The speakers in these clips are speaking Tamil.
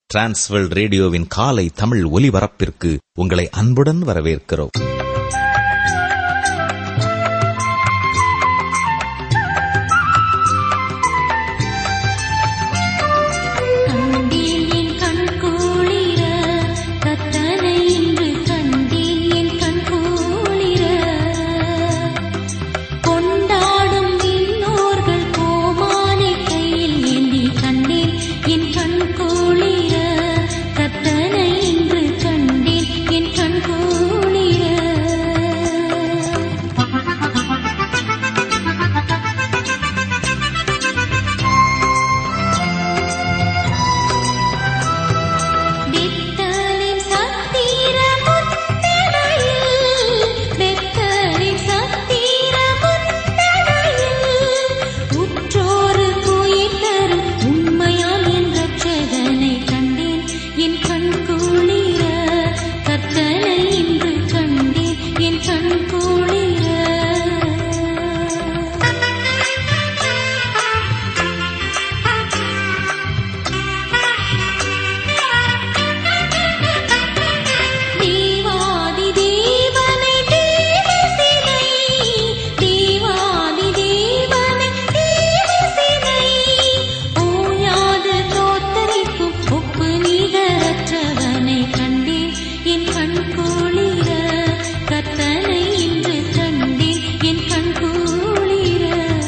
டிரான்ஸ்வர்ல்ட் ரேடியோவின் காலை தமிழ் ஒலிபரப்பிற்கு உங்களை அன்புடன் வரவேற்கிறோம் கண்டேன் என் கண் குளிர கத்தனை இன்று கண்டேன் என் கண் குளிர கொண்டாடும் விண்ணோர்கள் கோமானை கையில் ஏந்தி கண்டேன் என் கண் குளிர கத்தனை இன்று கண்டேன் என் கண் குளிர பெத்தலின் சத்திர முத்தடையில் பெத்தலின் சத்திர முத்தடையில் உற்றோரு உயிர் தரும் உண்மையால் என் ரட்சகனை கண்டேன் என் கண் குளிர கர்த்தனை இன்று கண்டேன் என் கண் தேவாதி தேவனை தேவசினை தேவாதி தேவனை தேவசினை ஓயாது தோத்தரிக்கும் ஒப்பு நிகரற்றவனை கண்டேன் என் கண் குளிர கத்தனை இன்று கண்டேன் என் கண் குளிர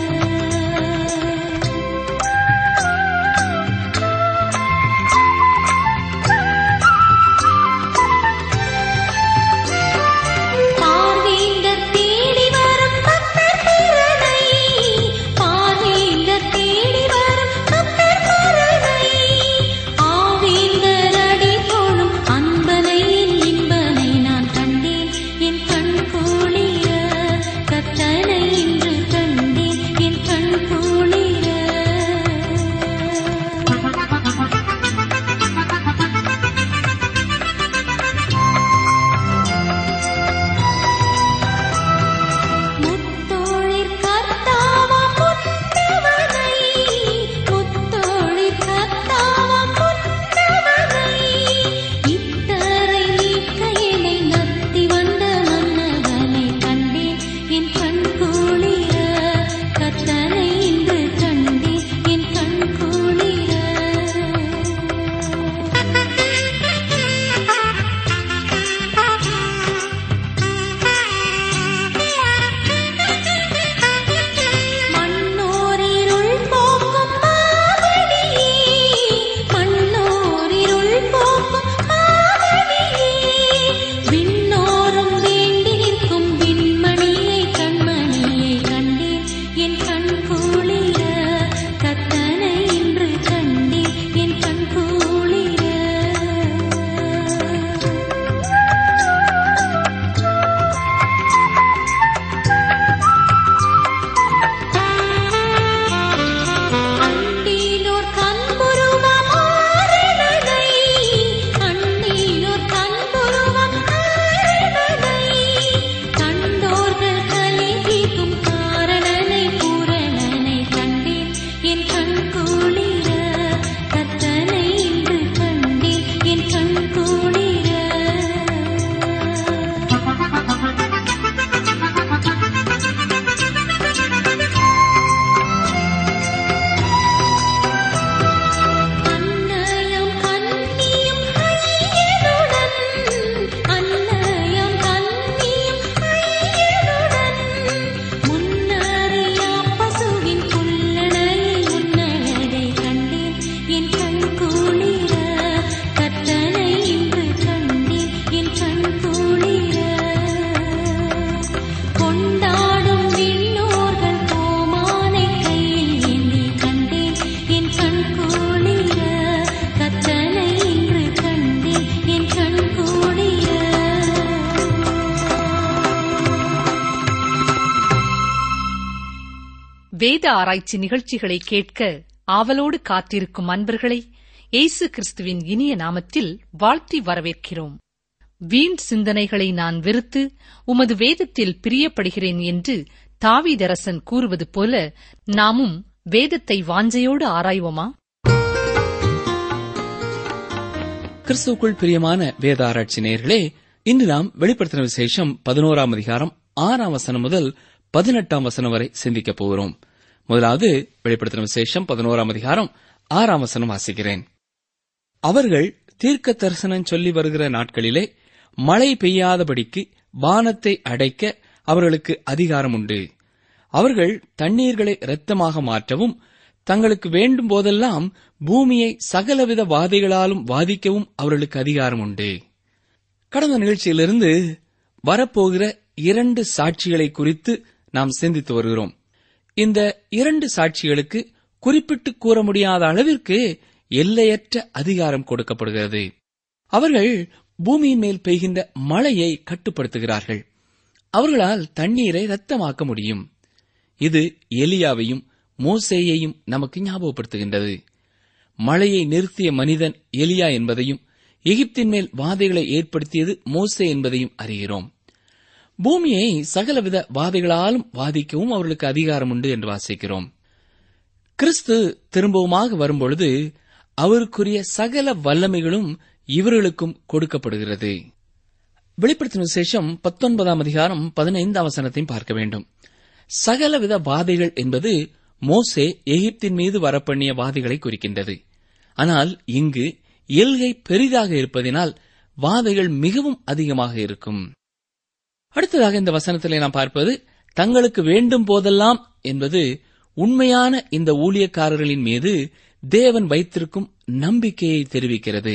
பார்வேந்தர் தேடி வரும் பக்தர் திறனை பார்வேந்தர் தேடி வரும் பக்தர் திறனை ஆவேந்தர் அடி போலும் அன்பனை என் இன்பனை நான் கண்டேன் என் கண் குளிர கத்தனை இன்று கண்டேன் என் கண் குளிர முத்தோழிற் கர்த்தாவம் முத்தவனை முத்தோழிற் கர்த்தாவம் முத்தவனை இத்தரை நீக்க என்னை நத்தி வந்த மன்னவனை கண்டேன் என் கண் குளிர கத்தனை இன்று கண்டேன் என் கண் மண்ணோரிருள் போக்கும் மாவடியே மண்ணோரிருள் போக்கும் மாவடியே விண்ணோரும் வேண்டி நிற்கும் விண்மணியை கண்மணியை கண்டேன் என் கண் குளிர கத்தனை இன்று கண்டேன் என் கண் குளிர அண்டீனோர் கண்புருவம் ஆரணனை அண்டீனோர் கண்புருவம் ஆரணனை கண்டோர்கள் கலை தீர்க்கும் காரணனை பூரணனை கண்டேன் என் கண் குளிர கத்தனை இன்று கண்டேன் என் கண் குளிர அன்னயம் கண்ணியும் ஐயனுடன் அன்னயம் கண்ணியும் ஐயனுடன் முன்னறியா பசுவின் புல்லணையில் உன்னழகை கண்டேன் என் கண் குளிர கத்தனை இன்று கண்டேன் என் கண் குளிர கொண்டாடும் விண்ணோர்கள் கோமானை கையில் ஏந்தி கண்டேன் என் கண் குளிர கத்தனை இன்று கண்டேன் என் கண் குளிர வேத ஆராய்ச்சி நிகழ்ச்சிகளை கேட்க ஆவலோடு காத்திருக்கும் அன்பர்களை இயேசு கிறிஸ்துவின் இனிய நாமத்தில் வாழ்த்தி வரவேற்கிறோம் வீண் சிந்தனைகளை நான் வெறுத்து உமது வேதத்தில் பிரியப்படுகிறேன் என்று தாவீதரசன் கூறுவது போல நாமும் வேதத்தை வாஞ்சையோடு ஆராய்வோமா கிறிஸ்துவுக்குள் பிரியமான வேத ஆராய்ச்சி நேயர்களே இன்று நாம் வெளிப்படுத்தின விசேஷம் பதினோராம் அதிகாரம் ஆறாம் வசனம் முதல் பதினெட்டாம் வசனம் வரை சிந்திக்கப் போகிறோம் முதலாவது வெளிப்படுத்தின விசேஷம் பதினோராம் அதிகாரம் ஆறாம் வசனம் வாசிக்கிறேன் அவர்கள் தீர்க்க தரிசனம் சொல்லி வருகிற நாட்களிலே மழை பெய்யாதபடிக்கு வானத்தை அடைக்க அவர்களுக்கு அதிகாரம் உண்டு அவர்கள் தண்ணீர்களை இரத்தமாக மாற்றவும் தங்களுக்கு வேண்டும் போதெல்லாம் பூமியை சகலவித வாதைகளாலும் வாதிக்கவும் அவர்களுக்கு அதிகாரம் உண்டு கடந்த நிகழ்ச்சியிலிருந்து வரப்போகிற இரண்டு சாட்சிகளை குறித்து நாம் சிந்தித்து வருகிறோம் இந்த இரண்டு சாட்சிகளுக்கு குறிப்பிட்டு கூற முடியாத அளவிற்கு எல்லையற்ற அதிகாரம் கொடுக்கப்படுகிறது அவர்கள் பூமியின் மேல் பெய்கின்ற மழையை கட்டுப்படுத்துகிறார்கள் அவர்களால் தண்ணீரை ரத்தமாக்க முடியும் இது எலியாவையும் மோசேயையும் நமக்கு ஞாபகப்படுத்துகின்றது மழையை நிறுத்திய மனிதன் எலியா என்பதையும் எகிப்தின் மேல் வாதைகளை ஏற்படுத்தியது மோசே என்பதையும் அறிகிறோம் பூமியை சகலவித வாதைகளாலும் வாதிக்கவும் அவர்களுக்கு அதிகாரம் உண்டு என்று வாசிக்கிறோம் கிறிஸ்து திரும்பவுமாக வரும்பொழுது அவருக்குரிய சகல வல்லமைகளும் இவர்களுக்கும் கொடுக்கப்படுகிறது வெளிப்படுத்தின விசேஷம் பத்தொன்பதாம் அதிகாரம் பதினைந்தாம் வசனத்தையும் பார்க்க வேண்டும் சகலவித வாதைகள் என்பது மோசே எகிப்தின் மீது வரப்பண்ணிய வாதைகளை குறிக்கின்றது ஆனால் இங்கு எல்கை பெரிதாக இருப்பதினால் வாதைகள் மிகவும் அதிகமாக இருக்கும் அடுத்ததாக இந்த வசனத்திலே நாம் பார்ப்பது தங்களுக்கு வேண்டும் போதெல்லாம் என்பது உண்மையான இந்த ஊழியக்காரர்களின் மீது தேவன் வைத்திருக்கும் நம்பிக்கையை தெரிவிக்கிறது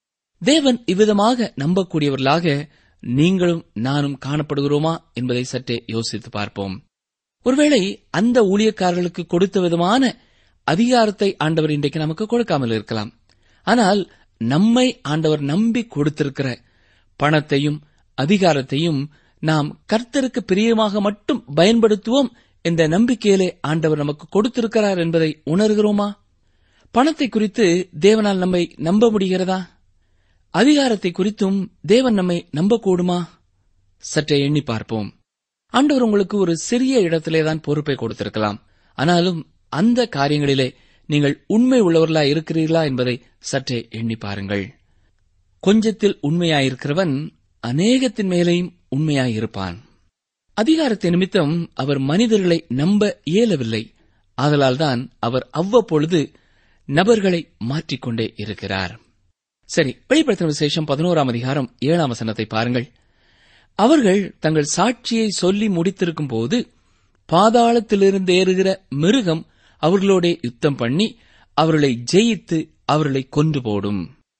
தேவன் இவ்விதமாக நம்பக்கூடியவர்களாக நீங்களும் நானும் காணப்படுகிறோமா என்பதை சற்றே யோசித்து பார்ப்போம் ஒருவேளை அந்த ஊழியக்காரர்களுக்கு கொடுத்த விதமான அதிகாரத்தை ஆண்டவர் இன்றைக்கு நமக்கு கொடுக்காமல் இருக்கலாம் ஆனால் நம்மை ஆண்டவர் நம்பி கொடுத்திருக்கிற பணத்தையும் அதிகாரத்தையும் நாம் கர்த்தருக்கு பிரியமாக மட்டும் பயன்படுத்துவோம் என்ற நம்பிக்கையிலே ஆண்டவர் நமக்கு கொடுத்திருக்கிறார் என்பதை உணர்கிறோமா பணத்தை குறித்து தேவனால் நம்மை நம்ப முடிகிறதா அதிகாரத்தை குறித்தும் தேவன் நம்மை நம்பக்கூடுமா சற்றே எண்ணி பார்ப்போம் ஆண்டவர் உங்களுக்கு ஒரு சிறிய இடத்திலேதான் பொறுப்பை கொடுத்திருக்கலாம் ஆனாலும் அந்த காரியங்களிலே நீங்கள் உண்மை உள்ளவர்களா இருக்கிறீர்களா என்பதை சற்றே எண்ணி பாருங்கள் கொஞ்சத்தில் உண்மையாயிருக்கிறவன் அநேகத்தின் மேலேயும் உண்மையாயிருப்பான் அதிகாரத்தை நிமித்தம் அவர் மனிதர்களை நம்ப இயலவில்லை ஆதலால்தான் அவர் அவ்வப்பொழுது நபர்களை மாற்றிக்கொண்டே இருக்கிறார் சரி வெளிப்படுத்தின விசேஷம் பதினோராம் அதிகாரம் ஏழாம் வசனத்தை பாருங்கள் அவர்கள் தங்கள் சாட்சியை சொல்லி முடித்திருக்கும் போது பாதாளத்திலிருந்து ஏறுகிற மிருகம் அவர்களோட யுத்தம் பண்ணி அவர்களை ஜெயித்து அவர்களை கொன்று போடும்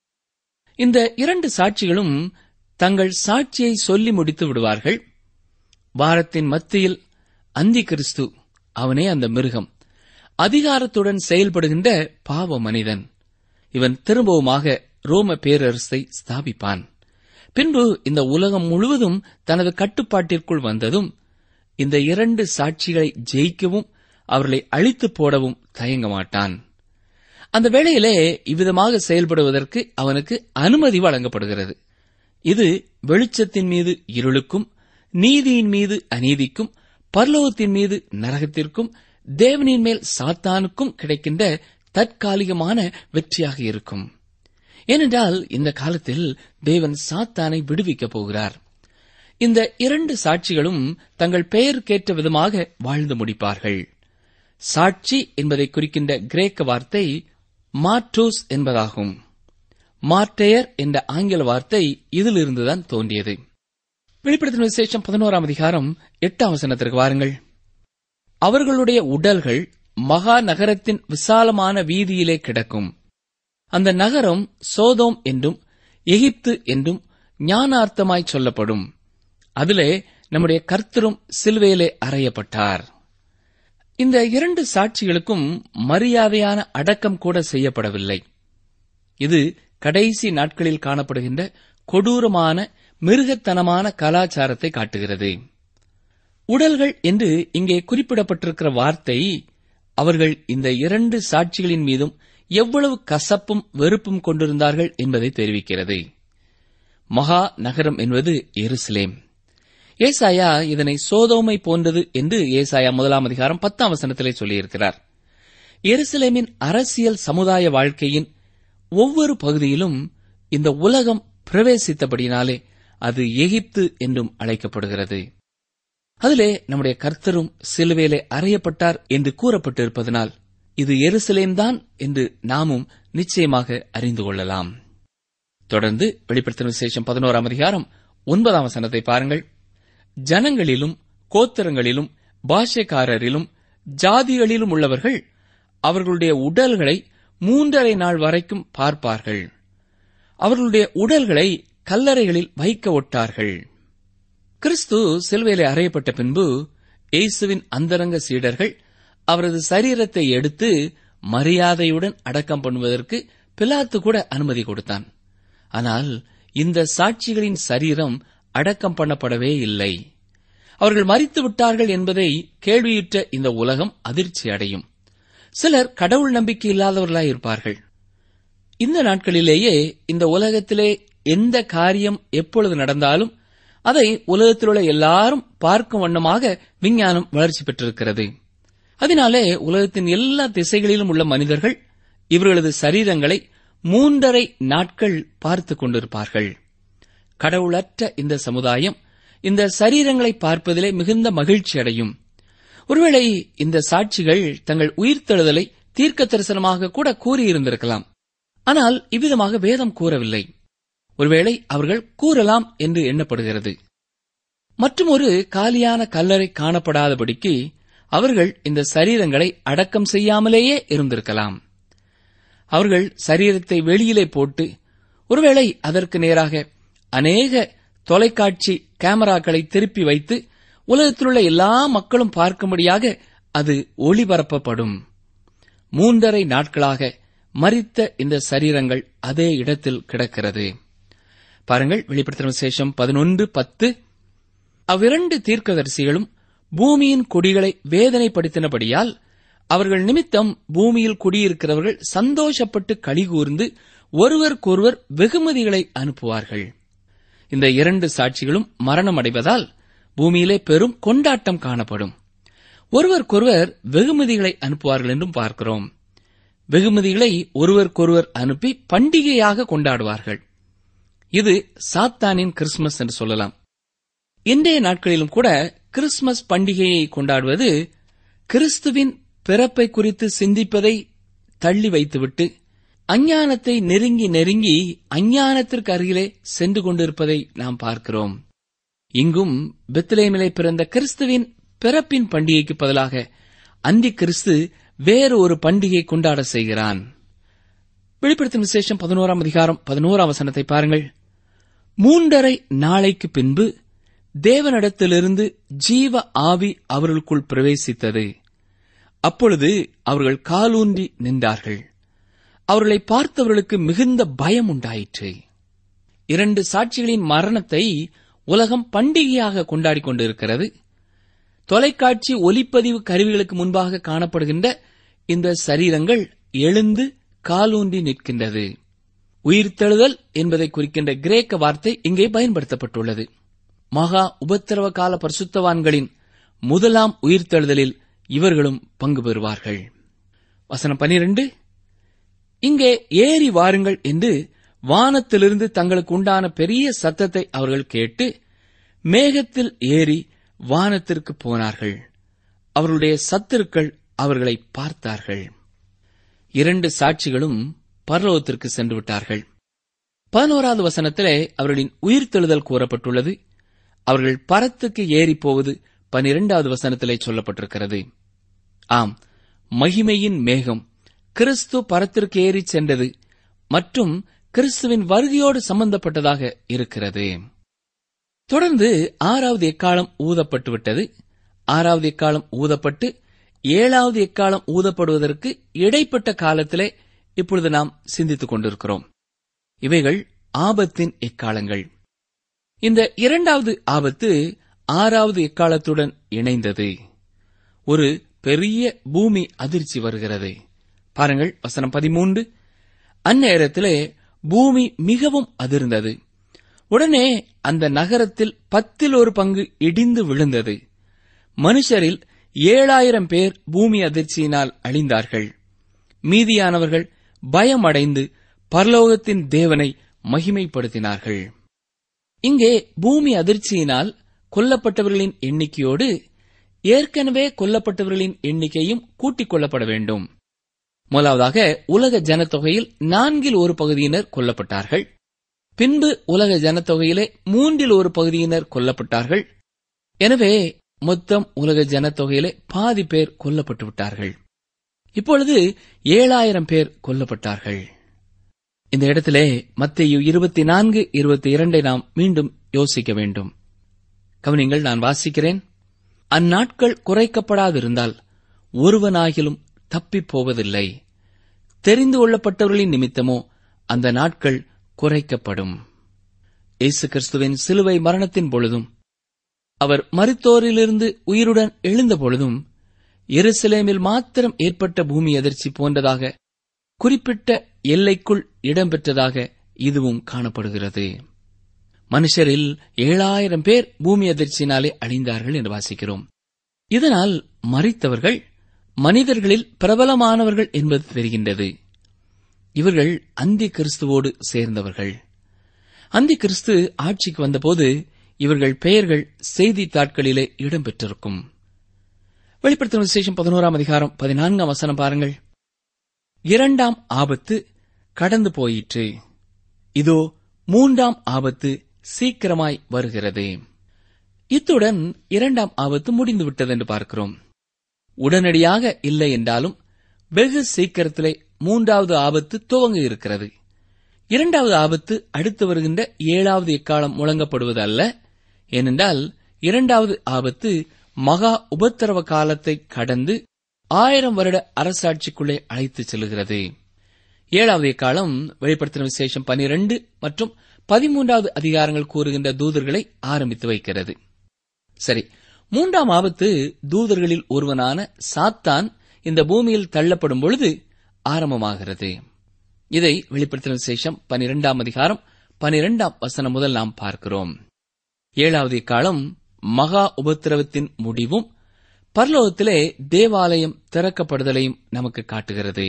இந்த இரண்டு சாட்சிகளும் தங்கள் சாட்சியை சொல்லி முடித்து விடுவார்கள் வாரத்தின் மத்தியில் அந்தி கிறிஸ்து அவனே அந்த மிருகம் அதிகாரத்துடன் செயல்படுகின்ற பாவ மனிதன் இவன் திரும்பவுமாக ரோம பேரரசை ஸ்தாபிப்பான் பின்பு இந்த உலகம் முழுவதும் தனது கட்டுப்பாட்டிற்குள் வந்ததும் இந்த இரண்டு சாட்சிகளை ஜெயிக்கவும் அவர்களை அழித்து போடவும் தயங்க மாட்டான் அந்த வேளையிலே இவ்விதமாக செயல்படுவதற்கு அவனுக்கு அனுமதி வழங்கப்படுகிறது இது வெளிச்சத்தின் மீது இருளுக்கும் நீதியின் மீது அநீதிக்கும் பரலோகத்தின் மீது நரகத்திற்கும் தேவனின் மேல் சாத்தானுக்கும் கிடைக்கின்ற தற்காலிகமான வெற்றியாக இருக்கும் ஏனென்றால் இந்த காலத்தில் தேவன் சாத்தானை விடுவிக்கப் போகிறார் இந்த இரண்டு சாட்சிகளும் தங்கள் பெயருக்கேற்ற விதமாக வாழ்ந்து முடிப்பார்கள் சாட்சி என்பதை குறிக்கின்ற கிரேக்க வார்த்தை மாற்றோஸ் என்பதாகும் மார்டேயர் என்ற ஆங்கில வார்த்தை இதிலிருந்துதான் தோன்றியது வெளிப்படுத்தின விசேஷம் பதினோராம் அதிகாரம் எட்டாம் வசனத்திற்கு வாருங்கள் அவர்களுடைய உடல்கள் மகா நகரத்தின் விசாலமான வீதியிலே கிடக்கும் அந்த நகரம் சோதோம் என்றும் எகிப்து என்றும் ஞானார்த்தமாய் சொல்லப்படும் அதிலே நம்முடைய கர்த்தரும் சிலுவையிலே அறையப்பட்டார் இந்த இரண்டு சாட்சிகளுக்கும் மரியாதையான அடக்கம் கூட செய்யப்படவில்லை இது கடைசி நாட்களில் காணப்படுகின்ற கொடூரமான மிருகத்தனமான கலாச்சாரத்தை காட்டுகிறது உடல்கள் என்று இங்கே குறிப்பிடப்பட்டிருக்கிற வார்த்தை அவர்கள் இந்த இரண்டு சாட்சிகளின் மீதும் எவ்வளவு கசப்பும் வெறுப்பும் கொண்டிருந்தார்கள் என்பதை தெரிவிக்கிறது மகா நகரம் என்பது எருசலேம் ஏசாயா இதனை சோதோமை போன்றது என்று ஏசாயா முதலாம் அதிகாரம் பத்தாம் வசனத்திலே சொல்லியிருக்கிறார் எருசலேமின் அரசியல் சமுதாய வாழ்க்கையின் ஒவ்வொரு பகுதியிலும் இந்த உலகம் பிரவேசித்தபடினாலே அது எகிப்து என்றும் அழைக்கப்படுகிறது அதிலே நம்முடைய கர்த்தரும் சிலுவையிலே அறையப்பட்டார் என்று கூறப்பட்டிருப்பதனால் இது எருசலேம்தான் என்று நாமும் நிச்சயமாக அறிந்து கொள்ளலாம் தொடர்ந்து வெளிப்படுத்தின விசேஷம் பதினோராம் அதிகாரம் ஒன்பதாம் வசனத்தை பாருங்கள் ஜனங்களிலும் கோத்திரங்களிலும் பாஷைக்காரரிலும் ஜாதிகளிலும் உள்ளவர்கள் அவர்களுடைய உடல்களை மூன்றரை நாள் வரைக்கும் பார்ப்பார்கள் அவர்களுடைய உடல்களை கல்லறைகளில் வைக்க ஒட்டார்கள் கிறிஸ்து சிலுவையிலே அறையப்பட்ட பின்பு இயேசுவின் அந்தரங்க சீடர்கள் அவரது சரீரத்தை எடுத்து மரியாதையுடன் அடக்கம் பண்ணுவதற்கு பிலாத்து கூட அனுமதி கொடுத்தான் ஆனால் இந்த சாட்சிகளின் சரீரம் அடக்கம் பண்ணப்படவே இல்லை அவர்கள் மறித்து விட்டார்கள் என்பதை கேள்வியுற்ற இந்த உலகம் அதிர்ச்சி அடையும் சிலர் கடவுள் நம்பிக்கை இல்லாதவர்களாய் இருப்பார்கள் இந்த நாட்களிலேயே இந்த உலகத்திலே எந்த காரியம் எப்பொழுது நடந்தாலும் அதை உலகத்தில் உள்ள எல்லாரும் பார்க்கும் வண்ணமாக விஞ்ஞானம் வளர்ச்சி பெற்றிருக்கிறது அதனாலே உலகத்தின் எல்லா திசைகளிலும் உள்ள மனிதர்கள் இவர்களது சரீரங்களை மூன்றரை நாட்கள் பார்த்துக் கொண்டிருப்பார்கள் கடவுளற்ற இந்த சமுதாயம் இந்த சரீரங்களை பார்ப்பதிலே மிகுந்த மகிழ்ச்சி அடையும் ஒருவேளை இந்த சாட்சிகள் தங்கள் உயிர்த்தெழுதலை தீர்க்க தரிசனமாக கூட கூறியிருந்திருக்கலாம் ஆனால் இவ்விதமாக வேதம் கூறவில்லை ஒருவேளை அவர்கள் கூறலாம் என்று எண்ணப்படுகிறது மற்றும் ஒரு காலியான கல்லறை காணப்படாதபடிக்கு அவர்கள் இந்த சரீரங்களை அடக்கம் செய்யாமலேயே இருந்திருக்கலாம் அவர்கள் சரீரத்தை வெளியிலே போட்டு ஒருவேளை அதற்கு நேராக அநேக தொலைக்காட்சி கேமராக்களை திருப்பி வைத்து உலகத்திலுள்ள எல்லா மக்களும் பார்க்கும்படியாக அது ஒளிபரப்பப்படும் மூன்றரை நாட்களாக மரித்த இந்த சரீரங்கள் அதே இடத்தில் கிடக்கிறது பாருங்கள் வெளிப்படுத்தின விசேஷம் பதினொன்று பத்து அவ்விரண்டு தீர்க்கதரிசிகளும் பூமியின் கொடிகளை வேதனைப்படுத்தினபடியால் அவர்கள் நிமித்தம் பூமியில் குடியிருக்கிறவர்கள் சந்தோஷப்பட்டு கலிகூர்ந்து ஒருவருக்கொருவர் வெகுமதிகளை அனுப்புவார்கள் இந்த இரண்டு சாட்சிகளும் மரணம் அடைவதால் பூமியிலே பெரும் கொண்டாட்டம் காணப்படும் ஒருவருக்கொருவர் வெகுமதிகளை அனுப்புவார்கள் என்றும் பார்க்கிறோம் வெகுமதிகளை ஒருவருக்கொருவர் அனுப்பி பண்டிகையாக கொண்டாடுவார்கள் இது சாத்தானின் கிறிஸ்துமஸ் என்று சொல்லலாம் இன்றைய நாட்களிலும் கூட கிறிஸ்துமஸ் பண்டிகையை கொண்டாடுவது கிறிஸ்துவின் பிறப்பை குறித்து சிந்திப்பதை தள்ளி வைத்துவிட்டு அஞ்ஞானத்தை நெருங்கி நெருங்கி அஞ்ஞானத்திற்கு அருகிலே சென்று கொண்டிருப்பதை நாம் பார்க்கிறோம் இங்கும் பெத்லேமிலே பிறந்த கிறிஸ்துவின் பிறப்பின் பண்டிகைக்கு பதிலாக அந்தி கிறிஸ்து வேறு ஒரு பண்டிகை கொண்டாட செய்கிறான் வெளிப்படுத்தும் விசேஷம் பதினோராம் அதிகாரம் பதினோராம் வசனத்தை பாருங்கள் மூன்றரை நாளைக்கு பின்பு தேவனிடத்திலிருந்து ஜீவ ஆவி அவர்களுக்குள் பிரவேசித்தது அப்பொழுது அவர்கள் காலூன்றி நின்றார்கள் அவர்களை பார்த்தவர்களுக்கு மிகுந்த பயம் உண்டாயிற்று இரண்டு சாட்சிகளின் மரணத்தை உலகம் பண்டிகையாக கொண்டாடிக் கொண்டிருக்கிறது தொலைக்காட்சி ஒலிப்பதிவு கருவிகளுக்கு முன்பாக காணப்படுகின்ற இந்த சரீரங்கள் எழுந்து காலூன்றி நிற்கின்றது உயிர்த்தெழுதல் என்பதை குறிக்கின்ற கிரேக்க வார்த்தை இங்கே பயன்படுத்தப்பட்டுள்ளது மகா உபத்திரவ கால பரிசுத்தவான்களின் முதலாம் உயிர்த்தெழுதலில் இவர்களும் பங்கு பெறுவார்கள் வசனம் பனிரெண்டு இங்கே ஏறி வாருங்கள் என்று வானத்திலிருந்து தங்களுக்கு உண்டான பெரிய சத்தத்தை அவர்கள் கேட்டு மேகத்தில் ஏறி வானத்திற்கு போனார்கள் அவர்களுடைய சத்துருக்கள் அவர்களை பார்த்தார்கள் இரண்டு சாட்சிகளும் பரலோகத்திற்கு சென்று விட்டார்கள் பதினோராவது வசனத்திலே அவர்களின் உயிர்த்தெழுதல் கூறப்பட்டுள்ளது அவர்கள் பரத்துக்கு ஏறி போவது பனிரெண்டாவது வசனத்திலே சொல்லப்பட்டிருக்கிறது ஆம் மகிமையின் மேகம் கிறிஸ்து பரத்திற்கு ஏறி சென்றது மற்றும் கிறிஸ்துவின் வருகையோடு சம்பந்தப்பட்டதாக இருக்கிறது தொடர்ந்து ஆறாவது எக்காலம் ஊதப்பட்டு விட்டது ஆறாவது எக்காலம் ஊதப்பட்டு ஏழாவது எக்காலம் ஊதப்படுவதற்கு இடைப்பட்ட காலத்திலே இப்பொழுது நாம் சிந்தித்துக் கொண்டிருக்கிறோம் இவைகள் ஆபத்தின் எக்காலங்கள் இந்த இரண்டாவது ஆபத்து ஆறாவது எக்காலத்துடன் இணைந்தது ஒரு பெரிய பூமி அதிர்ச்சி வருகிறது பாருங்கள் வசனம் பதிமூன்று அந்நேரத்திலே பூமி மிகவும் அதிர்ந்தது உடனே அந்த நகரத்தில் பத்தில் ஒரு பங்கு இடிந்து விழுந்தது மனுஷரில் ஏழாயிரம் பேர் பூமி அதிர்ச்சியினால் அழிந்தார்கள் மீதியானவர்கள் பயமடைந்து பரலோகத்தின் தேவனை மகிமைப்படுத்தினார்கள் இங்கே பூமி அதிர்ச்சியினால் கொல்லப்பட்டவர்களின் எண்ணிக்கையோடு ஏற்கனவே கொல்லப்பட்டவர்களின் எண்ணிக்கையும் கூட்டிக் கொள்ளப்பட வேண்டும் முதலாவதாக உலக ஜனத்தொகையில் நான்கில் ஒரு பகுதியினர் கொல்லப்பட்டார்கள் பின்பு உலக ஜனத்தொகையிலே மூன்றில் ஒரு பகுதியினர் கொல்லப்பட்டார்கள் எனவே மொத்தம் உலக ஜனத்தொகையிலே பாதி பேர் கொல்லப்பட்டு விட்டார்கள் இப்பொழுது ஏழாயிரம் பேர் கொல்லப்பட்டார்கள் இந்த இடத்திலே மத்திய இருபத்தி நான்கு இருபத்தி இரண்டை நாம் மீண்டும் யோசிக்க வேண்டும் கவனிங்கள் நான் வாசிக்கிறேன் அந்நாட்கள் குறைக்கப்படாதிருந்தால் ஒருவனாகிலும் தப்பிப் போவதில்லை தெரிந்து கொள்ளப்பட்டவர்களின் நிமித்தமோ அந்த நாட்கள் குறைக்கப்படும் இயேசு கிறிஸ்துவின் சிலுவை மரணத்தின் பொழுதும் அவர் மருத்தோரிலிருந்து உயிருடன் எழுந்த பொழுதும் எருசலேமில் மாத்திரம் ஏற்பட்ட பூமி அதிர்ச்சி போன்றதாக குறிப்பிட்ட எல்லைக்குள் இடம்பெற்றதாக இதுவும் காணப்படுகிறது மனுஷரில் ஏழாயிரம் பேர் பூமி அதிர்ச்சியினாலே அழிந்தார்கள் என்று வாசிக்கிறோம் இதனால் மறித்தவர்கள் மனிதர்களில் பிரபலமானவர்கள் என்பது தெரிகின்றது இவர்கள் அந்தி கிறிஸ்துவோடு சேர்ந்தவர்கள் அந்தி கிறிஸ்து ஆட்சிக்கு வந்தபோது இவர்கள் பெயர்கள் செய்தித்தாட்களிலே இடம்பெற்றிருக்கும் வெளிப்படுத்தும் விசேஷம் பதினோராம் அதிகாரம் பதினான்காம் வசனம் பாருங்கள் இரண்டாம் ஆபத்து கடந்து போயிற்று இதோ மூன்றாம் ஆபத்து சீக்கிரமாய் வருகிறது இத்துடன் இரண்டாம் ஆபத்து முடிந்துவிட்டது என்று பார்க்கிறோம் உடனடியாக இல்லை என்றாலும் வெகு சீக்கிரத்திலே மூன்றாவது ஆபத்து துவங்க இருக்கிறது இரண்டாவது ஆபத்து அடுத்து வருகின்ற ஏழாவது எக்காலம் முழங்கப்படுவது அல்ல ஏனென்றால் இரண்டாவது ஆபத்து மகா உபத்திரவ காலத்தை கடந்து ஆயிரம் வருட அரசாட்சிக்குள்ளே அழைத்துச் செல்கிறது ஏழாவது காலம் வெளிப்படுத்தின விசேஷம் பனிரெண்டு மற்றும் பதிமூன்றாவது அதிகாரங்கள் கூறுகின்ற தூதர்களை ஆரம்பித்து வைக்கிறது சரி மூன்றாம் ஆபத்து தூதர்களில் ஒருவனான சாத்தான் இந்த பூமியில் தள்ளப்படும் பொழுது ஆரம்பமாகிறது இதை வெளிப்படுத்தின விசேஷம் பனிரெண்டாம் அதிகாரம் பனிரெண்டாம் வசனம் முதல் நாம் பார்க்கிறோம் ஏழாவது காலம் மகா உபத்திரவத்தின் முடிவும் பரலோகத்திலே தேவாலயம் திறக்கப்படுதலையும் நமக்கு காட்டுகிறது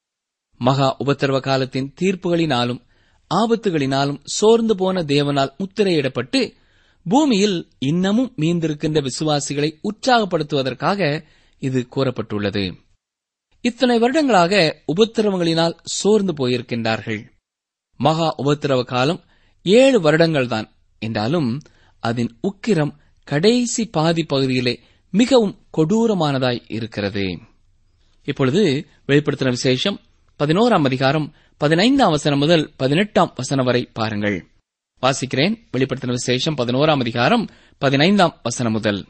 மகா உபத்திரவ காலத்தின் தீர்ப்புகளினாலும் ஆபத்துகளினாலும் சோர்ந்து போன தேவனால் முத்திரையிடப்பட்டு பூமியில் இன்னமும் மீந்திருக்கின்ற விசுவாசிகளை உற்சாகப்படுத்துவதற்காக இது கூறப்பட்டுள்ளது இத்தனை வருடங்களாக உபத்திரவங்களினால் சோர்ந்து போயிருக்கின்றார்கள் மகா உபத்திரவ காலம் ஏழு வருடங்கள்தான் என்றாலும் அதன் உக்கிரம் கடைசி பாதி பகுதியிலே மிகவும் கொடூரமானதாய் இருக்கிறது இப்பொழுது வெளிப்படுத்தின விசேஷம் பதினோராம் அதிகாரம் பதினைந்தாம் வசனம் முதல் பதினெட்டாம் வசனம் வரை பாருங்கள் வாசிக்கிறேன் வெளிப்படுத்தின விசேஷம் பதினோராம் அதிகாரம் பதினைந்தாம் வசனம் முதல்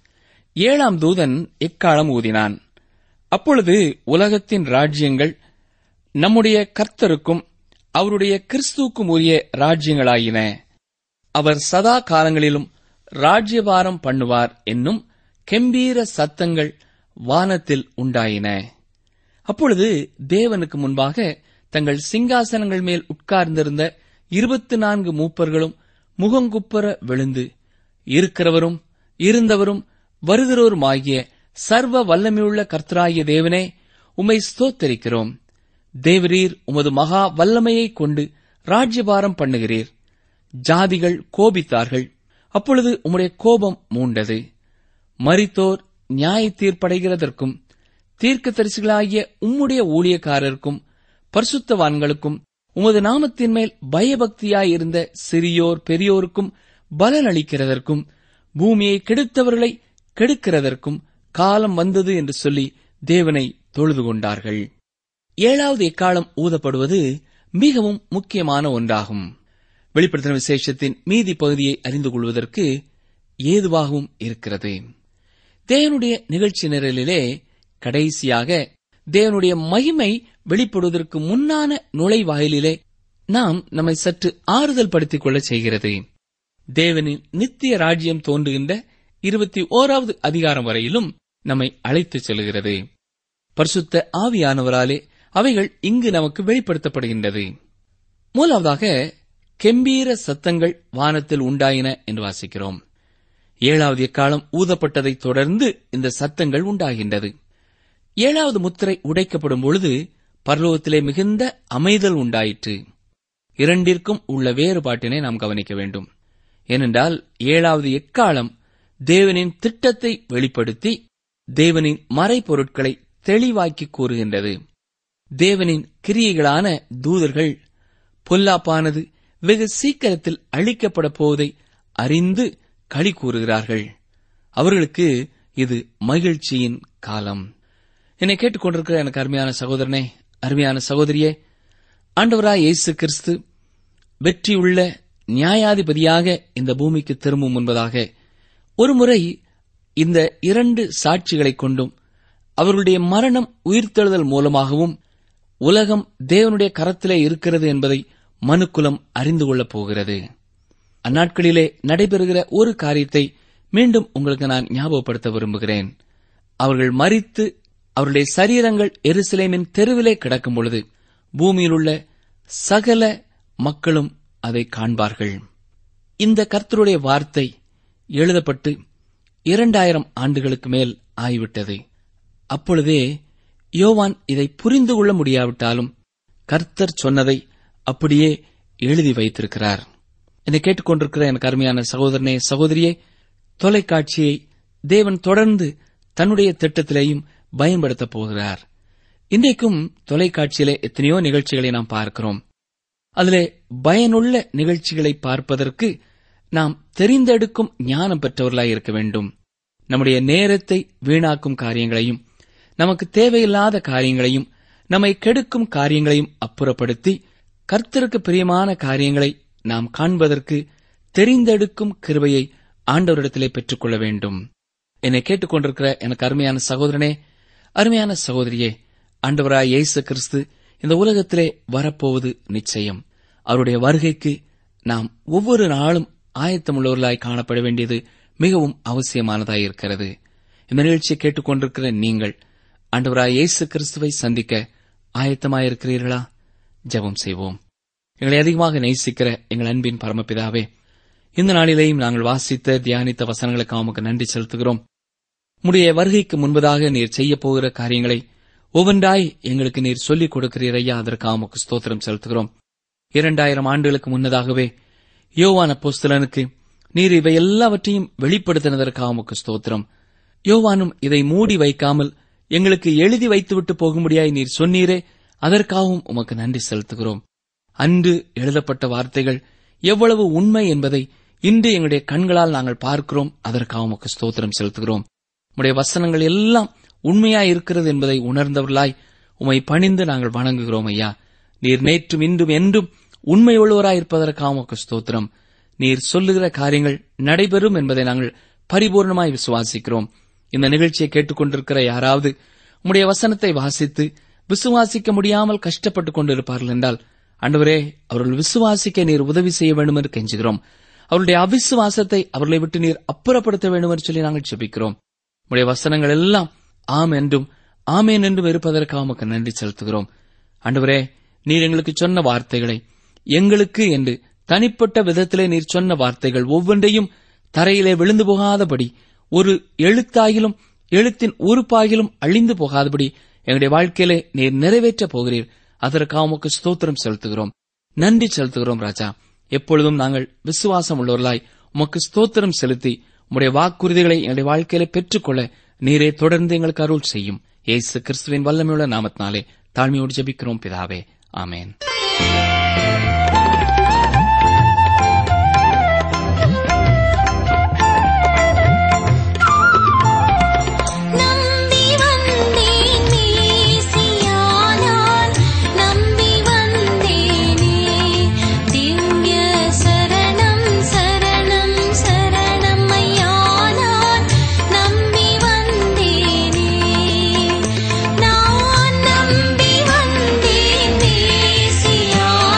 ஏழாம் தூதன் எக்காலம் ஊதினான் அப்பொழுது உலகத்தின் ராஜ்யங்கள் நம்முடைய கர்த்தருக்கும் அவருடைய கிறிஸ்துவுக்கும் உரிய ராஜ்யங்களாயின அவர் சதா காலங்களிலும் ராஜ்யபாரம் பண்ணுவார் என்னும் கெம்பீர சத்தங்கள் வானத்தில் உண்டாயின அப்பொழுது தேவனுக்கு முன்பாக தங்கள் சிங்காசனங்கள் மேல் உட்கார்ந்திருந்த இருபத்தி நான்கு மூப்பர்களும் முகங்குப்புற விழுந்து இருக்கிறவரும் இருந்தவரும் வருகிறவருமாகிய சர்வ வல்லமையுள்ள கர்த்தராகிய தேவனே உம்மை ஸ்தோத்தரிக்கிறோம் தேவரீர் உமது மகா வல்லமையைக் கொண்டு ராஜ்யபாரம் பண்ணுகிறீர் ஜாதிகள் கோபித்தார்கள் அப்பொழுது உம்முடைய கோபம் மூண்டது மரித்தோர் நியாய தீர்ப்படைகிறதற்கும் தீர்க்கதரிசிகளாகிய உம்முடைய ஊழியக்காரருக்கும் பரிசுத்தவான்களுக்கும் உமது நாமத்தின் மேல் பயபக்தியாயிருந்த சிறியோர் பெரியோருக்கும் பலனளிக்கிறதற்கும் பூமியை கெடுத்தவர்களை கெடுக்கிறதற்கும் காலம் வந்தது என்று சொல்லி தேவனை தொழுது கொண்டார்கள் ஏழாவது எக்காலம் ஊதப்படுவது மிகவும் முக்கியமான ஒன்றாகும் வெளிப்படுத்தின விசேஷத்தின் மீதி பகுதியை அறிந்து கொள்வதற்கு ஏதுவாகவும் இருக்கிறது தேவனுடைய நிகழ்ச்சி நிரலிலே கடைசியாக தேவனுடைய மகிமை வெளிப்படுவதற்கு முன்னான நுழைவாயிலிலே நாம் நம்மை சற்று ஆறுதல் படுத்திக் கொள்ள செய்கிறது தேவனின் நித்திய ராஜ்யம் தோன்றுகின்ற இருபத்தி ஓராவது அதிகாரம் வரையிலும் நம்மை அழைத்துச் செல்கிறது பரிசுத்த ஆவியானவராலே அவைகள் இங்கு நமக்கு வெளிப்படுத்தப்படுகின்றது மூலாவதாக கெம்பீர சத்தங்கள் வானத்தில் உண்டாயின என்று வாசிக்கிறோம் ஏழாவது எக்காலம் ஊதப்பட்டதைத் தொடர்ந்து இந்த சத்தங்கள் உண்டாகின்றது ஏழாவது முத்திரை உடைக்கப்படும் பொழுது பரலோகத்திலே மிகுந்த அமைதல் உண்டாயிற்று இரண்டிற்கும் உள்ள வேறுபாட்டினை நாம் கவனிக்க வேண்டும் ஏனென்றால் ஏழாவது எக்காலம் தேவனின் திட்டத்தை வெளிப்படுத்தி தேவனின் மறைபொருட்களை தெளிவாக்கி கூறுகின்றது தேவனின் கிரியைகளான தூதர்கள் பொல்லாப்பானது வெகு சீக்கிரத்தில் அழிக்கப்பட போவதை அறிந்து களி கூறுகிறார்கள் அவர்களுக்கு இது மகிழ்ச்சியின் காலம் என்னை கேட்டுக்கொண்டிருக்கிற எனக்கு அருமையான சகோதரனே அருமையான சகோதரியே ஆண்டவராய் இயேசு கிறிஸ்து வெற்றியுள்ள நியாயாதிபதியாக இந்த பூமிக்கு திரும்பும் முன்பதாக ஒருமுறை இந்த இரண்டு சாட்சிகளைக் கொண்டும் அவர்களுடைய மரணம் உயிர்த்தெழுதல் மூலமாகவும் உலகம் தேவனுடைய கரத்திலே இருக்கிறது என்பதை மனுக்குலம் அறிந்து கொள்ளப் போகிறது அந்நாட்களிலே நடைபெறுகிற ஒரு காரியத்தை மீண்டும் உங்களுக்கு நான் ஞாபகப்படுத்த விரும்புகிறேன் அவர்கள் மரித்து அவருடைய சரீரங்கள் எருசலேமின் தெருவிலே கிடக்கும் பொழுது பூமியிலுள்ள சகல மக்களும் அதை காண்பார்கள் இந்த கர்த்தருடைய வார்த்தை எழுதப்பட்டு இரண்டாயிரம் ஆண்டுகளுக்கு மேல் ஆகிவிட்டது அப்பொழுதே யோவான் இதை புரிந்து கொள்ள முடியாவிட்டாலும் கர்த்தர் சொன்னதை அப்படியே எழுதி வைத்திருக்கிறார் என்னை கேட்டுக்கொண்டிருக்கிற எனக்கு அருமையான சகோதரனே சகோதரியே தொலைக்காட்சியை தேவன் தொடர்ந்து தன்னுடைய திட்டத்திலேயும் பயன்படுத்தப் போகிறார் இன்றைக்கும் தொலைக்காட்சியிலே எத்தனையோ நிகழ்ச்சிகளை நாம் பார்க்கிறோம் அதிலே பயனுள்ள நிகழ்ச்சிகளை பார்ப்பதற்கு நாம் தெரிந்தெடுக்கும் ஞானம் பெற்றவர்களாய் இருக்க வேண்டும் நம்முடைய நேரத்தை வீணாக்கும் காரியங்களையும் நமக்கு தேவையில்லாத காரியங்களையும் நம்மை கெடுக்கும் காரியங்களையும் அப்புறப்படுத்தி கர்த்தருக்கு பிரியமான காரியங்களை நாம் காண்பதற்கு தெரிந்தெடுக்கும் கிருபையை ஆண்டவரிடத்திலே பெற்றுக்கொள்ள வேண்டும் என்னை கேட்டுக்கொண்டிருக்கிற எனக்கு அருமையான சகோதரனே அருமையான சகோதரியே ஆண்டவராய் இயேசு கிறிஸ்து இந்த உலகத்திலே வரப்போவது நிச்சயம் அவருடைய வருகைக்கு நாம் ஒவ்வொரு நாளும் ஆயத்தமுள்ளவர்களாய் காணப்பட வேண்டியது மிகவும் அவசியமானதாய் இருக்கிறது இந்த நிகழ்ச்சியை கேட்டுக்கொண்டிருக்கிற நீங்கள் ஆண்டவராய் இயேசு கிறிஸ்துவை சந்திக்க ஆயத்தமாயிருக்கிறீர்களா ஜெபம் செய்வோம் எங்களை அதிகமாக நேசிக்கிற எங்கள் அன்பின் பரமபிதாவே இந்த நாளிலேயும் நாங்கள் வாசித்த தியானித்த வசனங்களுக்கு உமக்கு நன்றி செலுத்துகிறோம் உம்முடைய வருகைக்கு முன்பதாக நீர் செய்ய போகிற காரியங்களை ஒவ்வொன்றாய் எங்களுக்கு நீர் சொல்லிக் கொடுக்கிறீர் ஐயா அதற்கு உமக்கு ஸ்தோத்திரம் செலுத்துகிறோம் இரண்டாயிரம் ஆண்டுகளுக்கு முன்னதாகவே யோவான புஸ்தலனுக்கு நீர் இவை எல்லாவற்றையும் வெளிப்படுத்தினதற்காக உமக்கு ஸ்தோத்திரம் யோவானும் இதை மூடி வைக்காமல் எங்களுக்கு எழுதி வைத்துவிட்டு போகும்படியாய் நீர் சொன்னீரே அதற்காகவும் உமக்கு நன்றி செலுத்துகிறோம் அன்று எழுதப்பட்ட வார்த்தைகள் எவ்வளவு உண்மை என்பதை இன்று எங்களுடைய கண்களால் நாங்கள் பார்க்கிறோம் அதற்காக உமக்கு ஸ்தோத்திரம் செலுத்துகிறோம் உடைய வசனங்கள் எல்லாம் உண்மையாய் இருக்கிறது என்பதை உணர்ந்தவர்களாய் உமை பணிந்து நாங்கள் வணங்குகிறோம் ஐயா நீர் நேற்றும் இன்றும் என்றும் உண்மையுள்ளவராய் இருப்பதற்காக உமக்கு ஸ்தோத்திரம் நீர் சொல்லுகிற காரியங்கள் நடைபெறும் என்பதை நாங்கள் பரிபூர்ணமாய் விசுவாசிக்கிறோம் இந்த நிகழ்ச்சியை கேட்டுக்கொண்டிருக்கிற யாராவது உம்முடைய வசனத்தை வாசித்து விசுவாசிக்க முடியாமல் கஷ்டப்பட்டுக் கொண்டிருப்பார்கள் என்றால் ஆண்டவரே அவர்கள் விசுவாசிக்க நீர் உதவி செய்ய வேண்டும் என்று கெஞ்சுகிறோம் அவருடைய அவிசுவாசத்தை அவர்களை விட்டு நீர் அப்புறப்படுத்த வேண்டும் என்று சொல்லி நாங்கள் ஜெபிக்கிறோம் உடைய வசனங்கள் எல்லாம் ஆம் என்றும் ஆமேன் என்றும் இருப்பதற்காக உமக்கு நன்றி செலுத்துகிறோம் ஆண்டவரே நீர் எங்களுக்கு சொன்ன வார்த்தைகளை எங்களுக்கு என்று தனிப்பட்ட விதத்திலே நீர் சொன்ன வார்த்தைகள் ஒவ்வொன்றையும் தரையிலே விழுந்து போகாதபடி ஒரு எழுத்தாகிலும் எழுத்தின் உறுப்பாகிலும் அழிந்து போகாதபடி எங்களுடைய வாழ்க்கையிலே நீர் நிறைவேற்றப் போகிறீர் அதற்காக உமக்கு ஸ்தோத்திரம் செலுத்துகிறோம் நன்றி செலுத்துகிறோம் ராஜா எப்பொழுதும் நாங்கள் விசுவாசம் உள்ளவர்களாய் உமக்கு ஸ்தோத்திரம் செலுத்தி உம்முடைய வாக்குறுதிகளை எங்களுடைய வாழ்க்கையில பெற்றுக்கொள்ள நீரே தொடர்ந்து எங்களுக்கு அருள் செய்யும் ஏசு கிறிஸ்துவின் வல்லமையுள்ள நாமத்தினாலே தாழ்மையோடு ஜெபிக்கிறோம் பிதாவே ஆமேன் நம்பி வந்தேன் மேசியானான் நம்பி வந்தேனே திவ்ய சரணம் சரணம் சரணம் ஐயானான் நம்பி வந்தேனே நான் நம்பி வந்தேன் மேசியானான்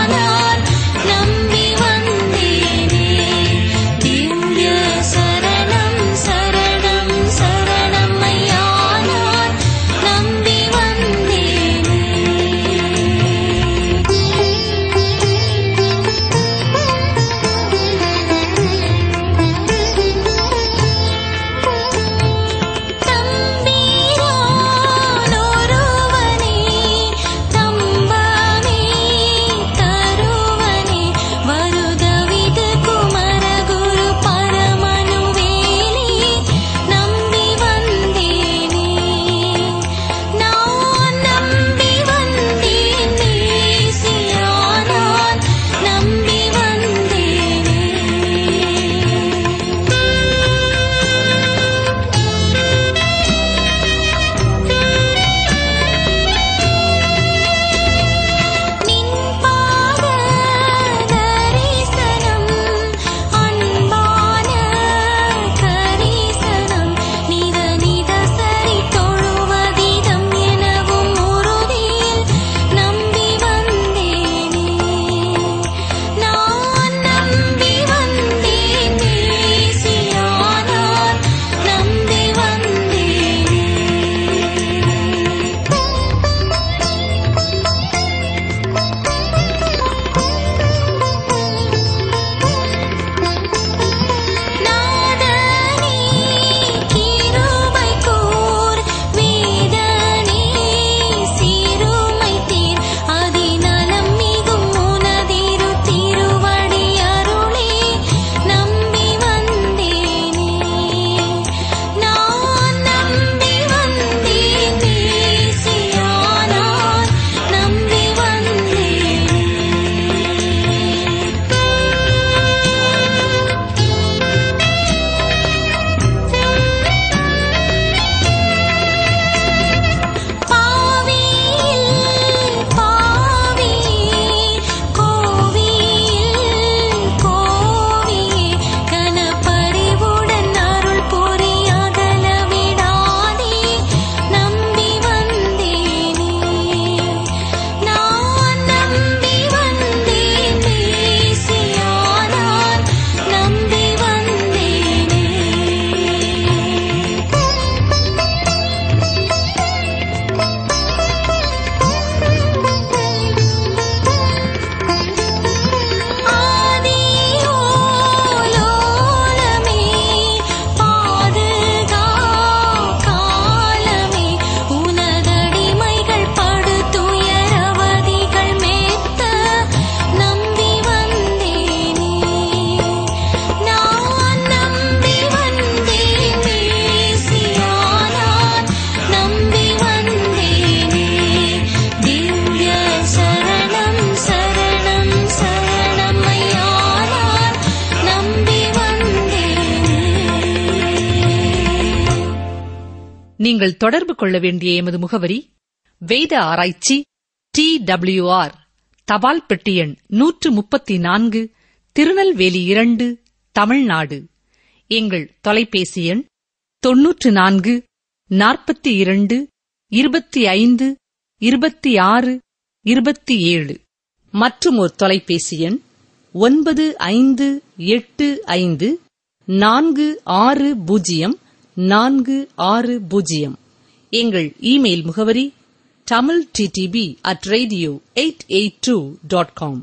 நீங்கள் தொடர்பு கொள்ள வேண்டிய எமது முகவரி வேத ஆராய்ச்சி டி டபிள்யூஆர் தபால் பெட்டி எண் நூற்று முப்பத்தி நான்கு திருநெல்வேலி இரண்டு தமிழ்நாடு எங்கள் தொலைபேசி எண் தொன்னூற்று நான்கு நாற்பத்தி இரண்டு இருபத்தி ஐந்து இருபத்தி ஆறு இருபத்தி ஏழு மற்றும் ஒரு தொலைபேசி எண் ஒன்பது ஐந்து எட்டு ஐந்து நான்கு ஆறு பூஜ்ஜியம் நான்கு ஆறு பூஜ்ஜியம் எங்கள் இமெயில் முகவரி Tamil DTP at radio eight eight two dot com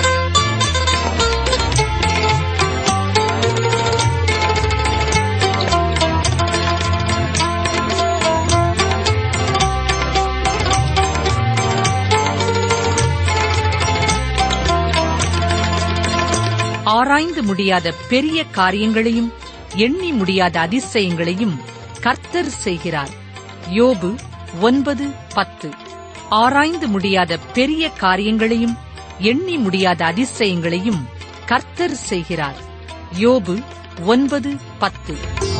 ஆராய்ந்து முடியாத பெரிய காரியங்களையும் எண்ணி முடியாத அதிசயங்களையும் கர்த்தர் செய்கிறார் யோபு ஒன்பது பத்து ஆராய்ந்து முடியாத பெரிய காரியங்களையும் எண்ணி முடியாத அதிசயங்களையும் கர்த்தர் செய்கிறார் யோபு ஒன்பது பத்து